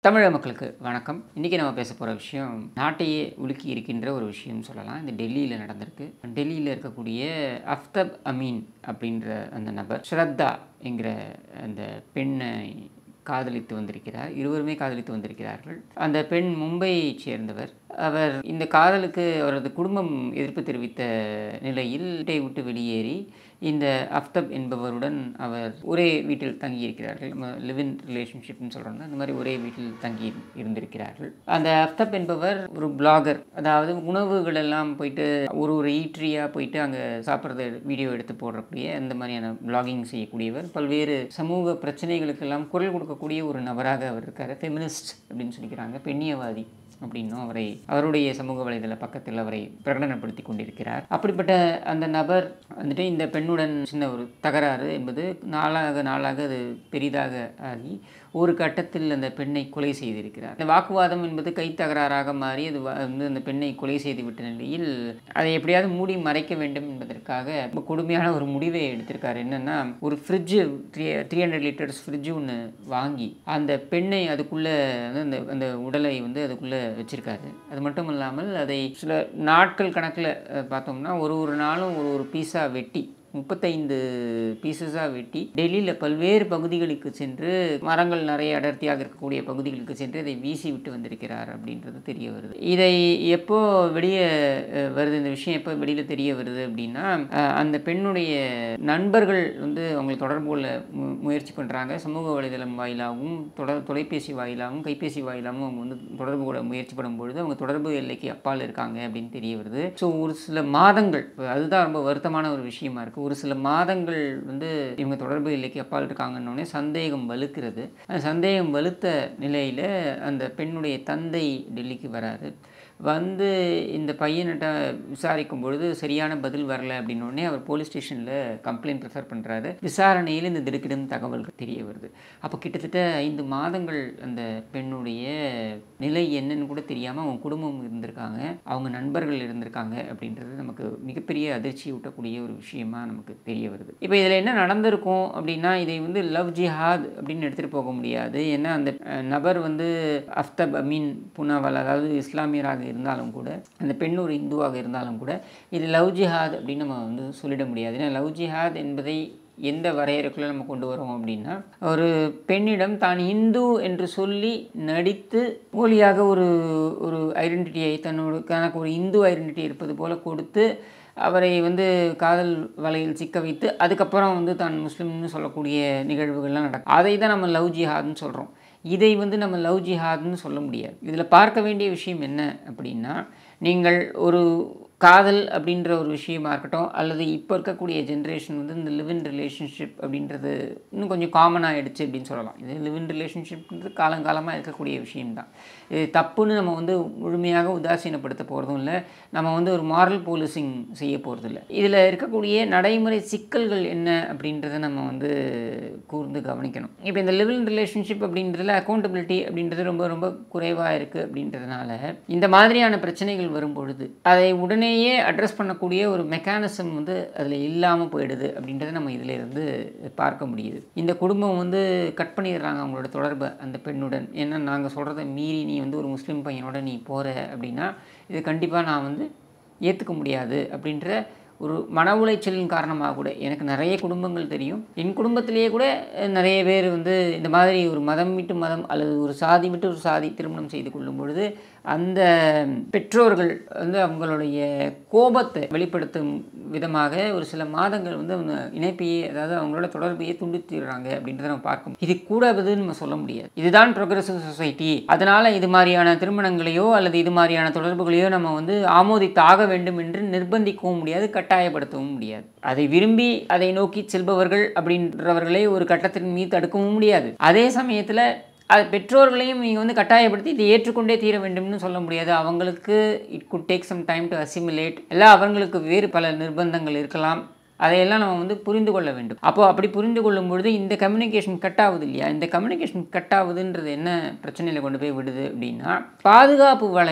தமிழக மக்களுக்கு வணக்கம் இன்றைக்கி நம்ம பேச போகிற விஷயம் நாட்டையே உலுக்கி இருக்கின்ற ஒரு விஷயம் சொல்லலாம் இது டெல்லியில் நடந்திருக்கு டெல்லியில் இருக்கக்கூடிய அஃப்தப் அமீன் அப்படின்ற அந்த நபர் ஸ்ரத்தா என்கிற அந்த பெண்ணை காதலித்து வந்திருக்கிறார் இருவருமே காதலித்து வந்திருக்கிறார்கள் அந்த பெண் மும்பையைச் சேர்ந்தவர் அவர் இந்த காதலுக்கு அவரது குடும்பம் எதிர்ப்பு தெரிவித்த நிலையில் வீட்டை விட்டு வெளியேறி இந்த அஃப்தப் என்பவருடன் அவர் ஒரே வீட்டில் தங்கியிருக்கிறார்கள் நம்ம லிவ் இன் ரிலேஷன்ஷிப்னு சொல்கிறோம்னா அந்த மாதிரி ஒரே வீட்டில் தங்கி இருந்திருக்கிறார்கள் அந்த அஃப்தப் என்பவர் ஒரு பிளாகர் அதாவது உணவுகள் எல்லாம் போயிட்டு ஒரு ஒரு ஈட்ரியாக போயிட்டு அங்கே சாப்பிட்றத வீடியோ எடுத்து போடுறக்கூடிய அந்த மாதிரியான பிளாகிங் செய்யக்கூடியவர் பல்வேறு சமூக பிரச்சனைகளுக்கெல்லாம் குரல் கொடுக்கக்கூடிய ஒரு நபராக அவர் இருக்கார் ஃபெமினிஸ்ட் அப்படின்னு சொல்லிக்கிறாங்க பெண்ணியவாதி அப்படின்னும் அவரை அவருடைய சமூக வலைதள பக்கத்தில் அவரை பிரகடனப்படுத்தி கொண்டிருக்கிறார் அப்படிப்பட்ட அந்த நபர் வந்துட்டு இந்த பெண்ணுடன் சின்ன ஒரு தகராறு என்பது நாளாக நாளாக அது பெரிதாக ஆகி ஒரு கட்டத்தில் அந்த பெண்ணை கொலை செய்திருக்கிறார் இந்த வாக்குவாதம் என்பது கை தகராறாக மாறி அது வ- வந்து அந்த பெண்ணை கொலை செய்து விட்ட நிலையில் அதை எப்படியாவது மூடி மறைக்க வேண்டும் என்பதற்காக ரொம்ப கொடுமையான ஒரு முடிவை எடுத்திருக்காரு என்னன்னா ஒரு fridge three three hundred litres fridge ஒன்று வாங்கி அந்த பெண்ணை அதுக்குள்ளே அந்த அந்த உடலை வந்து அதுக்குள்ளே வச்சிருக்காரு அது மட்டும் இல்லாமல் அதை சில நாட்கள் கணக்கில் பார்த்தோம்னா ஒரு ஒரு நாளும் ஒரு ஒரு பீஸா வெட்டி முப்பத்தைந்து பீசஸாக வெட்டி டெல்லியில் பல்வேறு பகுதிகளுக்கு சென்று மரங்கள் நிறைய அடர்த்தியாக இருக்கக்கூடிய பகுதிகளுக்கு சென்று இதை வீசி விட்டு வந்திருக்கிறார் அப்படின்றது தெரிய வருது இதை எப்போ வெளியே அஹ், வருது இந்த விஷயம் எப்போ வெளியில் தெரிய வருது அப்படின்னா அஹ், அந்த பெண்ணுடைய நண்பர்கள் வந்து அவங்களை தொடர்பு கொள்ள மு- முயற்சி பண்ணுறாங்க சமூக வலைதளம் வாயிலாகவும் தொடர் தொலைபேசி வாயிலாகவும் கைபேசி வாயிலாகவும் அவங்க வந்து தொடர்பு கொள்ள முயற்சி பண்ணும்பொழுது அவங்க தொடர்பு எல்லைக்கு அப்பால் இருக்காங்க அப்படின்னு தெரிய வருது ஸோ ஒரு சில மாதங்கள் இப்ப அதுதான் ரொம்ப வருத்தமான ஒரு விஷயமா இருக்குது ஒரு சில மாதங்கள் வந்து இவங்க தொடர்பு எல்லைக்கு அப்பால் இருக்காங்கன்னொடனே சந்தேகம் வலுக்கிறது அந்த சந்தேகம் வலுத்த நிலையில் அந்த பெண்ணுடைய தந்தை டெல்லிக்கு வராரு வந்து இந்த பையன்கிட்ட விசாரிக்கும் பொழுது சரியான பதில் வரல அப்படின்னோடனே அவர் போலீஸ் ஸ்டேஷனில் கம்ப்ளைண்ட் ப்ரிஃபர் பண்ணுறாரு விசாரணையில் இந்த திடுக்கிடும் தகவல்கள் தெரிய வருது அப்போ கிட்டத்தட்ட ஐந்து மாதங்கள் அந்த பெண்ணுடைய நிலை என்னன்னு கூட தெரியாமல் அவங்க குடும்பம் இருந்திருக்காங்க அவங்க நண்பர்கள் இருந்திருக்காங்க அப்படின்றது நமக்கு மிகப்பெரிய அதிர்ச்சி ஊட்டக்கூடிய ஒரு விஷயமா நமக்கு தெரிய வருது இப்போ இதில் என்ன நடந்திருக்கும் அப்படின்னா இதை வந்து லவ் ஜிஹாத் அப்படின்னு எடுத்துகிட்டு போக முடியாது ஏன்னா அந்த அஹ், நபர் வந்து அஃப்தப் அமீன் புனாவால் அதாவது இஸ்லாமியராக இருந்தாலும் கூட அந்த பெண் ஒரு இந்துவாக இருந்தாலும் கூட இது லவ் ஜிஹாத் அப்படின்னு நம்ம வந்து சொல்லிட முடியாது ஏன்னா லவ் ஜிஹாத் என்பதை எந்த வரையறைக்குள்ளே நம்ம கொண்டு வரோம் அப்படின்னா ஒரு பெண்ணிடம் தான் இந்து என்று சொல்லி நடித்து போலியாக ஒரு ஒரு ஐடென்டிட்டியை தன்னோட தனக்கு ஒரு இந்து ஐடென்டிட்டி இருப்பது போல கொடுத்து அவரை வந்து காதல் வலையில் சிக்க வைத்து அதுக்கப்புறம் வந்து தான் முஸ்லீம்னு சொல்லக்கூடிய நிகழ்வுகள்லாம் நடக்கும் அதை தான் நம்ம லவ் ஜிஹாத்னு சொல்கிறோம் இதை வந்து நம்ம லவ் ஜிஹாத்னு சொல்ல முடியாது இதில் பார்க்க வேண்டிய விஷயம் என்ன அப்படின்னா நீங்கள் ஒரு காதல் அப்படின்ற ஒரு விஷயமா இருக்கட்டும் அல்லது இப்போ இருக்கக்கூடிய ஜென்ரேஷன் வந்து இந்த லிவ் இன் ரிலேஷன்ஷிப் அப்படின்றது இன்னும் கொஞ்சம் காமன் ஆகிடுச்சு அப்படின்னு சொல்லலாம் இது லிவ் இன் ரிலேஷன்ஷிப்ன்றது காலங்காலமாக இருக்கக்கூடிய விஷயம்தான் இது தப்புன்னு நம்ம வந்து முழுமையாக உதாசீனப்படுத்த போகிறதும் இல்லை நம்ம வந்து ஒரு மாரல் போலீசிங் செய்ய போகிறதும் இல்லை இதில் இருக்கக்கூடிய நடைமுறை சிக்கல்கள் என்ன அப்படின்றத நம்ம வந்து கூர்ந்து கவனிக்கணும் இப்போ இந்த லிவ் இன் ரிலேஷன்ஷிப் அப்படின்றதுல அக்கௌண்டபிலிட்டி அப்படின்றது ரொம்ப ரொம்ப குறைவாக இருக்குது அப்படின்றதுனால இந்த மாதிரியான பிரச்சனைகள் வரும்பொழுது அதை உடனேயே அட்ரஸ் பண்ணக்கூடிய ஒரு மெக்கானிசம் வந்து அதில் இல்லாமல் போயிடுது அப்படின்றத நம்ம இதில் இருந்து பார்க்க முடியுது இந்த குடும்பம் வந்து கட் பண்ணிடுறாங்க அவங்களோட தொடர்பை அந்த பெண்ணுடன் ஏன்னா நாங்கள் சொல்கிறத மீறி நீ வந்து ஒரு முஸ்லீம் பையனோட நீ போகிற அப்படின்னா இது கண்டிப்பாக நான் வந்து ஏற்றுக்க முடியாது அப்படின்ற ஒரு மன உளைச்சலின் காரணமாக கூட எனக்கு நிறைய குடும்பங்கள் தெரியும் என் குடும்பத்திலேயே கூட அஹ், நிறைய பேர் வந்து இந்த மாதிரி ஒரு மதம் விட்டு மதம் அல்லது ஒரு சாதி விட்டு ஒரு சாதி திருமணம் செய்து கொள்ளும் பொழுது அந்த பெற்றோர்கள் வந்து அவங்களுடைய கோபத்தை வெளிப்படுத்தும் விதமாக ஒரு சில மாதங்கள் வந்து அவங்க இணைப்பையே அதாவது அவங்களோட தொடர்பையே துண்டித்துடுறாங்க அப்படின்றத நம்ம பார்க்க முடியும். இது கூடாதுன்னு நம்ம சொல்ல முடியாது இதுதான் ப்ரோக்ரஸிவ் சொசைட்டி அதனால இது மாதிரியான திருமணங்களையோ அல்லது இது மாதிரியான தொடர்புகளையோ நம்ம வந்து ஆமோதித்தாக வேண்டும் என்று நிர்பந்திக்கவும் முடியாது கட்டாயப்படுத்தவும் முடியாது அதை விரும்பி அதை நோக்கி செல்பவர்கள் அப்படின்றவர்களை ஒரு கட்டத்தின் மீது தடுக்கவும் முடியாது அதே சமயத்தில் அது பெற்றோர்களையும் நீங்கள் வந்து கட்டாயப்படுத்தி இதை ஏற்றுக்கொண்டே தீர வேண்டும்னு சொல்ல முடியாது அவங்களுக்கு it could take some time to assimilate எல்லாம் அவங்களுக்கு வேறு பல நிர்பந்தங்கள் இருக்கலாம் அதையெல்லாம் நம்ம வந்து புரிந்து கொள்ள வேண்டும் அப்போ அப்படி புரிந்து கொள்ளும் பொழுது இந்த கம்யூனிகேஷன் கட் ஆகுது இல்லையா இந்த கம்யூனிகேஷன் கட் ஆகுதுன்றது என்ன பிரச்சனையில் கொண்டு போய் விடுது அப்படின்னா பாதுகாப்பு வளையம்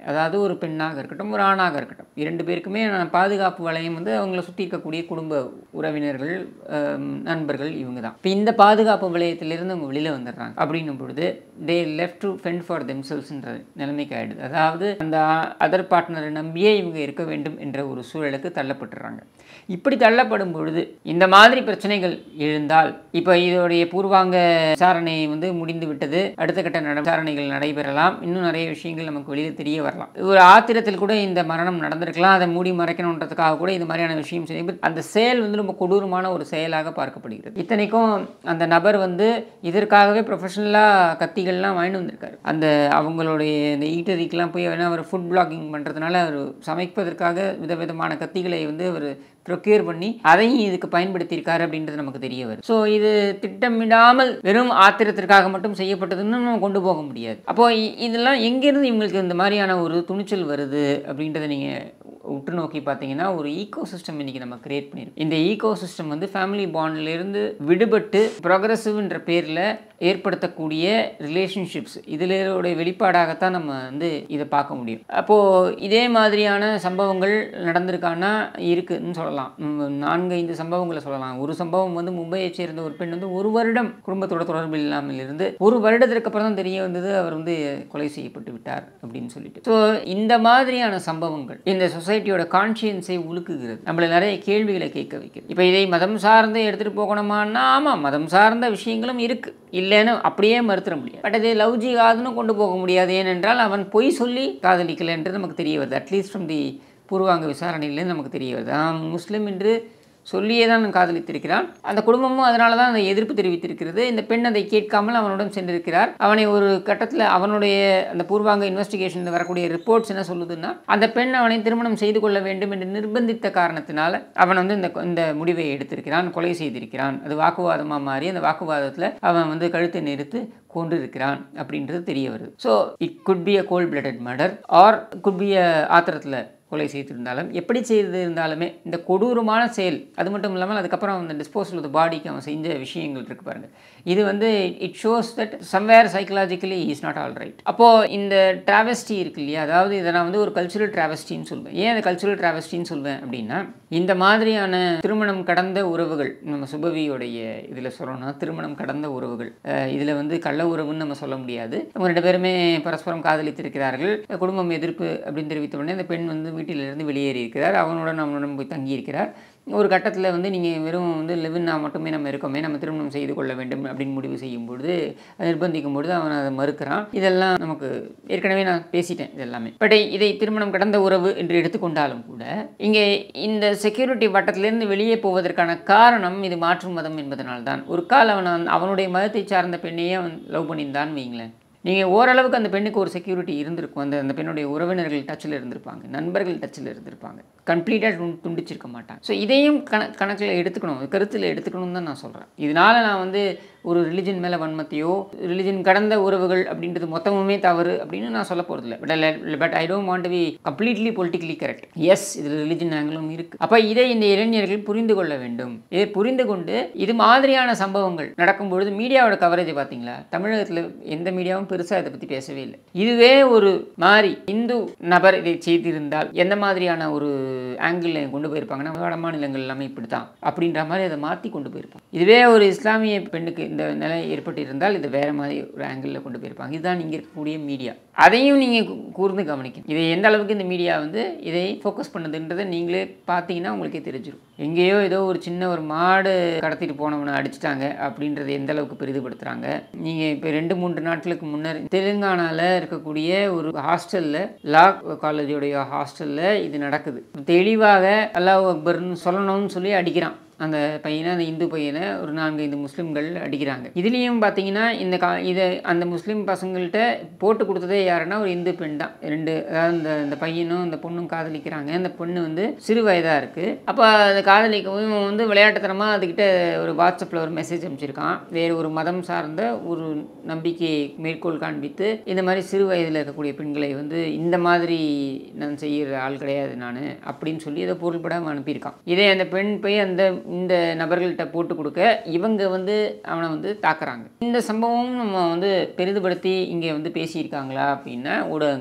அதாவது ஒரு பெண்ணாக இருக்கட்டும் ஒரு ஆணாக இருக்கட்டும் இரண்டு பேருக்குமே பாதுகாப்பு வளையம் வந்து அவங்கள சுற்றி இருக்கக்கூடிய குடும்ப உறவினர்கள் ஆம், நண்பர்கள் இவங்க தான் இப்போ இந்த பாதுகாப்பு வளையத்திலிருந்து அவங்க வெளியில் வந்துடுறாங்க அப்படின்னும் பொழுது they left to fend for தெம்செல்ஸ்ன்ற நிலைமைக்கு ஆயிடுது அதாவது அந்த அதர் பார்ட்னரை நம்பியே இவங்க இருக்க வேண்டும் என்ற ஒரு சூழலுக்கு தள்ளப்பட்டுறாங்க இப்படி தள்ளப்படும் பொழுது இந்த மாதிரி பிரச்சனைகள் எழுந்தால் இப்போ இதோடைய பூர்வாங்க விசாரணை வந்து முடிந்து விட்டது அடுத்த கட்ட நட விசாரணைகள் நடைபெறலாம் இன்னும் நிறைய விஷயங்கள் நமக்கு வெளியில் தெரிய வரலாம் ஒரு ஆத்திரத்தில் கூட இந்த மரணம் நடந்திருக்கலாம் அதை மூடி மறைக்கணுன்றதுக்காக கூட இந்த மாதிரியான விஷயம் செய்யும் But அந்த செயல் வந்து ரொம்ப கொடூரமான ஒரு செயலாக பார்க்கப்படுகிறது இத்தனைக்கும் அந்த நபர் வந்து இதற்காகவே ப்ரொஃபஷனலாக கத்திகள்லாம் வாங்கிட்டு வந்திருக்காரு அந்த அவங்களுடைய இந்த ஈட்டரிக்கெலாம் போய் வேணா அவர் ஃபுட் பிளாகிங் பண்ணுறதுனால அவர் சமைப்பதற்காக விதவிதமான கத்திகளை வந்து அவர் ப்ரொக்யூர் பண்ணி அதையும் இதுக்கு பயன்படுத்தியிருக்காரு அப்படின்றது நமக்கு தெரிய வருது ஸோ இது திட்டமிடாமல் வெறும் ஆத்திரத்திற்காக மட்டும் செய்யப்பட்டதுன்னு நம்ம கொண்டு போக முடியாது அப்போ இ- இதெல்லாம் எங்கேருந்து இவங்களுக்கு இந்த மாதிரியான ஒரு துணிச்சல் வருது அப்படின்றத நீங்கள் உற்று நோக்கி பார்த்தீங்கன்னா ஒரு ஈகோ சிஸ்டம் இன்னைக்கு நம்ம கிரியேட் பண்ணியிருக்கோம் இந்த ஈகோ சிஸ்டம் வந்து ஃபேமிலி பாண்ட்லேருந்து விடுபட்டு ப்ரோக்ரஸிவ்ன்ற பேரில் ஏற்படுத்தக்கூடிய ரிலேஷன்ஷிப்ஸ் இதிலோடைய வெளிப்பாடாகத்தான் நம்ம வந்து இதை பார்க்க முடியும் அப்போது இதே மாதிரியான சம்பவங்கள் நடந்திருக்கான்னா இருக்குன்னு சொல்லலாம் ம், நான்கு ஐந்து சம்பவங்களை சொல்லலாம் ஒரு சம்பவம் வந்து மும்பையை சேர்ந்த ஒரு பெண் வந்து ஒரு வருடம் குடும்பத்தோட தொடர்பு இல்லாமல் இருந்து ஒரு வருடத்திற்கு அப்புறம் தான் தெரிய வந்தது அவர் வந்து கொலை செய்யப்பட்டு விட்டார் அப்படின்னு சொல்லிட்டு ஸோ இந்த மாதிரியான சம்பவங்கள் இந்த சொசைட்டியோட கான்ஷியன்ஸை உலுக்குகிறது நம்மள நிறைய கேள்விகளை கேட்க வைக்கிறது இப்போ இதை மதம் சார்ந்து எடுத்துகிட்டு போகணுமான்னா ஆமாம் மதம் சார்ந்த விஷயங்களும் இருக்குது இல்லைன்னு அப்படியே மறுத்துட முடியாது பட் அது லவ் ஜிகாதுன்னு கொண்டு போக முடியாது ஏனென்றால் அவன் பொய் சொல்லி காதலிக்கலை என்று நமக்கு தெரிய வருது அட்லீஸ்ட் ஃப்ரம் தி பூர்வாங்க விசாரணையிலேருந்து நமக்கு தெரிய வருது அவன் முஸ்லீம் என்று சொல்லியே தான் காதலித்திருக்கிறான் அந்த குடும்பமும் அதனால தான் அந்த எதிர்ப்பு தெரிவித்திருக்கிறது இந்த பெண் அதை கேட்காமல் அவனுடன் சென்றிருக்கிறார் அவனை ஒரு கட்டத்தில் அவனுடைய அந்த பூர்வாங்க இன்வெஸ்டிகேஷனில் வரக்கூடிய ரிப்போர்ட்ஸ் என்ன சொல்லுதுன்னா அந்த பெண் அவனை திருமணம் செய்து கொள்ள வேண்டும் என்று நிர்பந்தித்த காரணத்தினால அவன் வந்து இந்த இந்த முடிவை எடுத்திருக்கிறான் கொலை செய்திருக்கிறான் அது வாக்குவாதமாக மாறி அந்த வாக்குவாதத்தில் அவன் வந்து கழுத்தை நிறுத்து கொண்டிருக்கிறான் அப்படின்றது தெரிய வருது so it could be a cold blooded murder or could be a ஆத்திரத்தில் கொலை செய்திருந்தாலும் எப்படி செய்திருந்தாலுமே இந்த கொடூரமான செயல் அது மட்டும் இல்லாமல் அதுக்கப்புறம் அந்த டிஸ்போசல் ஆஃப் பாடிக்கு அவன் செஞ்ச விஷயங்கள் இருக்கு பாருங்க இது வந்து it shows that somewhere psychologically is not all right அப்போது இந்த டிராவஸ்டி இருக்கு இல்லையா அதாவது இதை நான் வந்து ஒரு கல்ச்சுரல் டிராவஸ்டின்னு சொல்வேன் ஏன் அந்த கல்ச்சுரல் டிராவஸ்டின்னு சொல்வேன் அப்படின்னா இந்த மாதிரியான திருமணம் கடந்த உறவுகள் நம்ம சுபவியோடைய இதில் சொல்லணும்னா திருமணம் கடந்த உறவுகள் இதில் வந்து கள்ள உறவுன்னு நம்ம சொல்ல முடியாது அவங்க ரெண்டு பேருமே பரஸ்பரம் காதலித்திருக்கிறார்கள் குடும்பம் எதிர்ப்பு அப்படின்னு தெரிவித்த உடனே அந்த பெண் வந்து வீட்டிலிருந்து வெளியேறி இருக்கிறார் அவனுடன் அவனுடன் போய் தங்கியிருக்கிறார் ஒரு கட்டத்தில் வந்து நீங்கள் வெறும் வந்து லிவின்னா மட்டுமே நம்ம இருக்கோமே நம்ம திருமணம் செய்து கொள்ள வேண்டும் அப்படின்னு முடிவு செய்யும் பொழுது அதை நிர்பந்திக்கும் பொழுது அவன் அதை மறுக்கிறான் இதெல்லாம் நமக்கு ஏற்கனவே நான் பேசிட்டேன் இது எல்லாமே பட் இதை திருமணம் கடந்த உறவு என்று எடுத்துக்கொண்டாலும் கூட இங்கே இந்த செக்யூரிட்டி வட்டத்திலிருந்து வெளியே போவதற்கான காரணம் இது மாற்று மதம் என்பதனால்தான் ஒரு கால் அவன் அந்த- அவனுடைய மதத்தை சார்ந்த பெண்ணையே அவன் லவ் பண்ணியிருந்தான்னு வைங்களேன் நீங்கள் ஓரளவுக்கு அந்த பெண்ணுக்கு ஒரு செக்யூரிட்டி இருந்திருக்கும் அந்த அந்த பெண்ணுடைய உறவினர்கள் டச்சில் இருந்திருப்பாங்க நண்பர்கள் டச்சில் இருந்திருப்பாங்க கம்ப்ளீட்டாக துண் துண்டிச்சிருக்க மாட்டாங்க ஸோ இதையும் கண கணக்கில் எடுத்துக்கணும் கருத்தில் எடுத்துக்கணும்னு தான் நான் சொல்கிறேன் இதனால் நான் வந்து ஒரு ரிலிஜன் மேலே வன்மத்தையோ ரிலிஜன் கடந்த உறவுகள் அப்படின்றது மொத்தமுமே தவறு அப்படின்னு நான் சொல்ல போகிறதில்ல but but I don't want be completely politically correct yes இதில் ரிலிஜன் ஆங்கிளும் இருக்குது அப்போ இதை இந்த இளைஞர்கள் புரிந்து கொள்ள வேண்டும் இதை புரிந்து கொண்டு இது மாதிரியான சம்பவங்கள் நடக்கும் பொழுது மீடியாவோட கவரேஜ் பார்த்தீங்களா தமிழகத்தில் எந்த மீடியாவும் பெருசாக இதை பற்றி பேசவே இல்லை இதுவே ஒரு மாதிரி இந்து நபர் இதை செய்திருந்தால் எந்த மாதிரியான ஒரு ஆங்கிளில் கொண்டு போயிருப்பாங்கன்னா வட மாநிலங்கள் எல்லாமே இப்படி தான் அப்படின்ற மாதிரி அதை மாற்றி கொண்டு போயிருப்பாங்க இதுவே ஒரு இஸ்லாமிய பெண்ணுக்கு இந்த நிலை ஏற்பட்டிருந்தால் இது வேற மாதிரி ஒரு ஆங்கிளில் கொண்டு போயிருப்பாங்க இதுதான் இங்கே இருக்கக்கூடிய மீடியா அதையும் நீங்கள் கூர்ந்து கவனிக்கணும் இதை எந்த அளவுக்கு இந்த மீடியா வந்து இதை ஃபோக்கஸ் பண்ணுதுன்றதை நீங்களே பார்த்தீங்கன்னா உங்களுக்கே தெரிஞ்சிடும் எங்கேயோ ஏதோ ஒரு சின்ன ஒரு மாடு கடத்திட்டு போனவனை அடிச்சிட்டாங்க அப்படின்றத எந்த அளவுக்கு பெரிதுபடுத்துகிறாங்க நீங்கள் இப்போ ரெண்டு மூன்று நாட்களுக்கு முன்னர் தெலுங்கானாவில் இருக்கக்கூடிய ஒரு ஹாஸ்டலில் லா காலேஜோடைய ஹாஸ்டலில் இது நடக்குது தெளிவாக அல்லாஹ் அக்பர்னு சொல்லணும்னு சொல்லி அடிக்கிறான் அந்த பையனை அந்த இந்து பையனை ஒரு நான்கு ஐந்து முஸ்லீம்கள் அடிக்கிறாங்க இதுலேயும் பார்த்தீங்கன்னா இந்த கா இதை அந்த முஸ்லீம் பசங்கள்கிட்ட போட்டு கொடுத்ததே யாருன்னா ஒரு இந்து பெண் தான் ரெண்டு அதாவது இந்த இந்த பையனும் இந்த பொண்ணும் காதலிக்கிறாங்க அந்த பொண்ணு வந்து சிறு வயதாக இருக்குது அப்போ அந்த காதலிக்கவும் இவன் வந்து விளையாட்டுத்தனமாக அதுக்கிட்ட ஒரு வாட்ஸ்அப்பில் ஒரு மெசேஜ் அனுப்பிச்சிருக்கான் வேறு ஒரு மதம் சார்ந்த ஒரு நம்பிக்கையை மேற்கோள் காண்பித்து இந்த மாதிரி சிறு வயதில் இருக்கக்கூடிய பெண்களை வந்து இந்த மாதிரி நான் செய்கிற ஆள் கிடையாது நான் அப்படின்னு சொல்லி அதை பொருள்படாமல் அனுப்பியிருக்கான் இதே அந்த பெண் போய் அந்த இந்த நபர்கள்ட்ட போட்டு கொடுக்க இவங்க வந்து அவனை வந்து தாக்குறாங்க இந்த சம்பவம் நம்ம வந்து பெரிதுபடுத்தி இங்கே வந்து பேசியிருக்காங்களா அப்படின்னா ஊடகங்களில்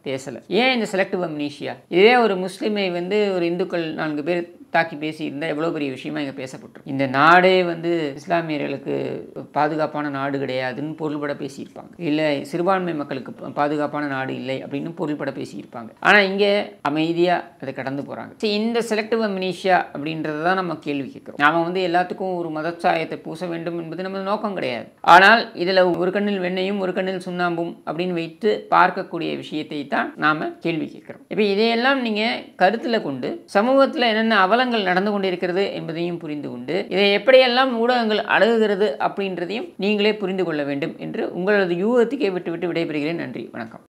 பேசலை ஏன் இந்த செலக்டிவ் அம்னீஷியா இதே ஒரு முஸ்லீமை வந்து ஒரு இந்துக்கள் நான்கு பேர் தாக்கி பேசி இருந்தால் எவ்வளோ பெரிய விஷயமா இங்கே பேசப்பட்டிருக்கும் இந்த நாடே வந்து இஸ்லாமியர்களுக்கு பாதுகாப்பான நாடு கிடையாதுன்னு பொருள்பட பேசியிருப்பாங்க இல்லை சிறுபான்மை மக்களுக்கு பா- பாதுகாப்பான நாடு இல்லை அப்படின்னு பொருள்பட பேசியிருப்பாங்க ஆனால் இங்கே அமைதியாக அதை கடந்து போகிறாங்க சரி இந்த செலக்டிவ் அம்னீஷியா அப்படின்றத தான் நம்ம கேள்வி கேட்குறோம் நாம வந்து எல்லாத்துக்கும் ஒரு மதச்சாயத்தை பூச வேண்டும் என்பது நமது நோக்கம் கிடையாது ஆனால் இதில் ஒரு கண்ணில் வெண்ணையும் ஒரு கண்ணில் சுண்ணாம்பும் அப்படின்னு வைத்து பார்க்கக்கூடிய விஷயத்தை தான் நாம கேள்வி கேட்குறோம் இப்போ இதையெல்லாம் நீங்கள் கருத்தில் கொண்டு சமூகத்தில் என்னென்ன அவலங்கள் நடந்து கொண்டிருக்கிறது என்பதையும் புரிந்து கொண்டு இதை எப்படியெல்லாம் ஊடகங்கள் அணுகுகிறது அப்படின்றதையும் நீங்களே புரிந்து கொள்ள வேண்டும் என்று உங்களது யூகத்துக்கே விட்டு விட்டு விடைபெறுகிறேன் நன்றி வணக்கம்